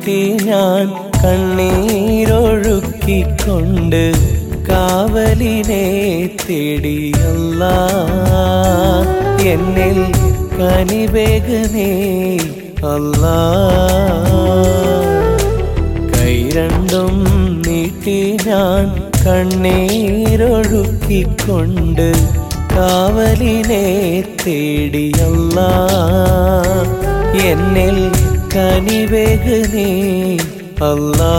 നീട്ടി ഞാൻ കണ്ണീരൊഴുക്കിക്കൊണ്ട് കാവലിനെ തേടിയല്ല എന്നിൽ കനിവേഗനേ അല്ലാ കൈ രണ്ടും നീട്ടി ഞാൻ കണ്ണീരൊഴുക്കിക്കൊണ്ട് കാവലിനെ തേടിയല്ല എന്നിൽ കനിവേഗനേ അല്ലാ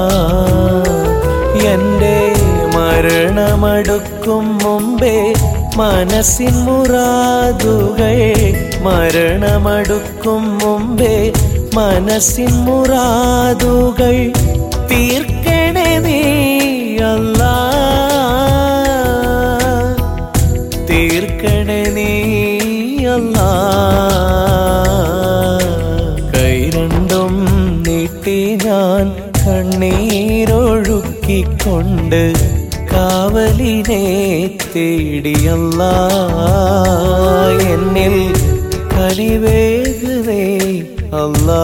എന്റെ മരണമടുക്കും മുമ്പേ മനസ്സിൻ മുറാതുകൾ മരണമടുക്കും മുമ്പേ മനസ്സിൻ മുറാതുകൾ തീർക്കണേ നീ അല്ലാ തീർക്കണേ നീ അല്ലാ കൈ രണ്ടും നീട്ടി ഞാൻ കണ്ണീരൊഴുക്കിക്കൊണ്ട് കാവലിനെ തേടിയല്ല എന്നിൽ കനിവേഗതേ അല്ലാ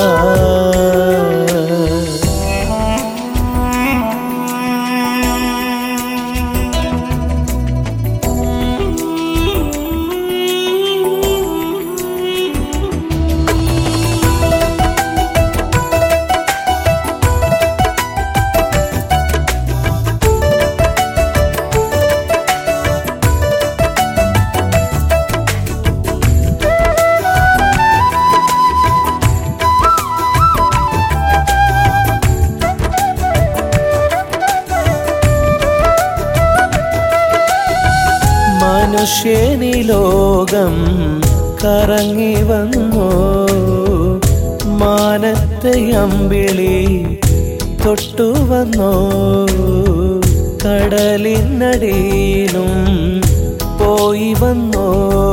മനുഷ്യനി ലോകം കറങ്ങി വന്നു മാനത്തെ അമ്പിളി തൊട്ടു വന്നു കടലിനടിയിലും പോയി വന്നു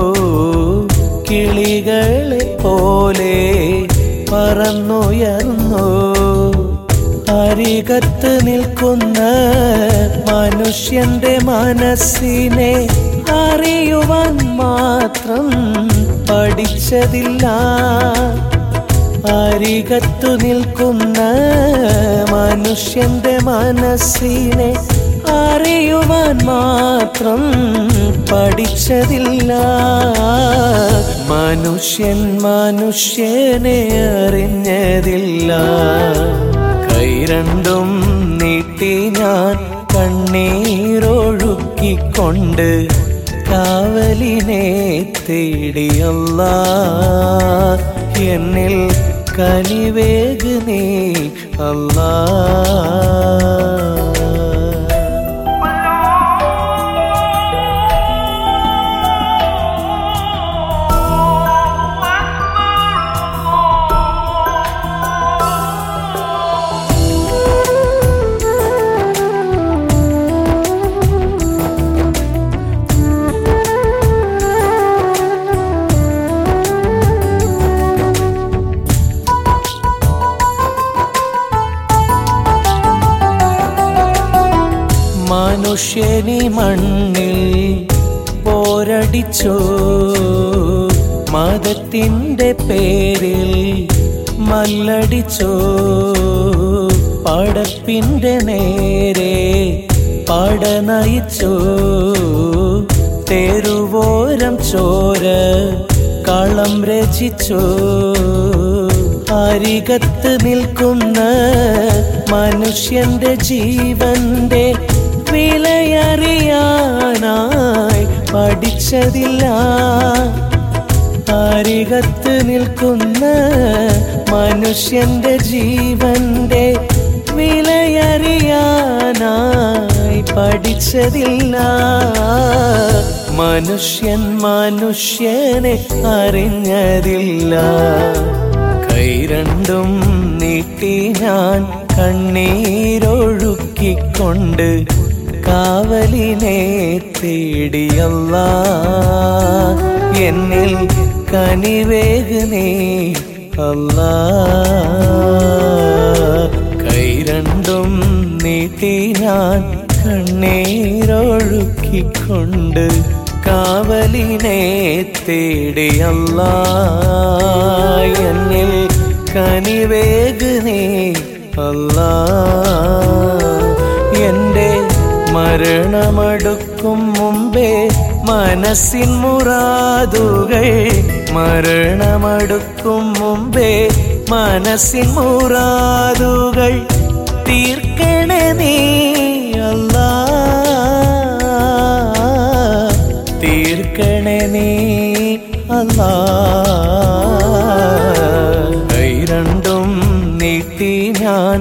കിളികളെ പോലെ പറന്നുയർന്നു അരികത്ത് നിൽക്കുന്ന മനുഷ്യന്റെ മനസ്സിനെ അറിയുവാൻ മാത്രം പഠിച്ചതില്ല അരികത്തു നിൽക്കുന്ന മനുഷ്യന്റെ മനസ്സിനെ അറിയുവാൻ മാത്രം പഠിച്ചതില്ല മനുഷ്യൻ മനുഷ്യനെ അറിഞ്ഞതില്ല കൈ രണ്ടും നീട്ടി ഞാൻ കണ്ണീരൊഴുക്കിക്കൊണ്ട് കാവലിനെ തേടിയല്ല എന്നിൽ കനിവേഗനേ അല്ലാ മനുഷ്യനി മണ്ണിൽ പോരടിച്ചോ മതത്തിൻ്റെ പേരിൽ മല്ലടിച്ചോ പടപ്പിൻ്റെ നേരെ പടനയിച്ചോ തെരുവോരം ചോര കളം രചിച്ചോ അരികത്ത് നിൽക്കുന്ന മനുഷ്യന്റെ ജീവന്റെ വിലയറിയാനായി പഠിച്ചതില്ല അരികത്ത് നിൽക്കുന്ന മനുഷ്യന്റെ ജീവന്റെ വിലയറിയാനായി പഠിച്ചതില്ല മനുഷ്യൻ മനുഷ്യനെ അറിഞ്ഞതില്ല കൈ രണ്ടും നീട്ടി ഞാൻ കണ്ണീരൊഴുക്കിക്കൊണ്ട് കാവലിനെ തേടിയല്ല എന്നിൽ കനിവേഗനേ അല്ലാ കൈ രണ്ടും നീട്ടി ഞാൻ കണ്ണീരൊഴുക്കിക്കൊണ്ട് കാവലിനെ തേടിയല്ല എന്നിൽ കനിവേഗനേ അല്ലാ എൻ്റെ മരണമടുക്കും മുമ്പേ മനസ്സിൻ മുറാതുകൾ മരണമടുക്കും മുമ്പേ മനസ്സിൻ മുറാതുകൾ തീർക്കണേ നീ അല്ലാ തീർക്കണേ നീ അല്ലാ കൈ രണ്ടും നീട്ടി ഞാൻ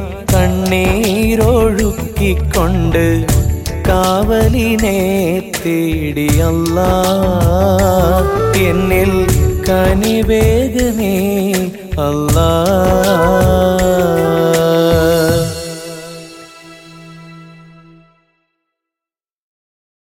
കണ്ണീരൊഴുക്കിക്കൊണ്ട് കാവലിനെ തേടിയല്ല എന്നിൽ കനിവേഗനേ അല്ല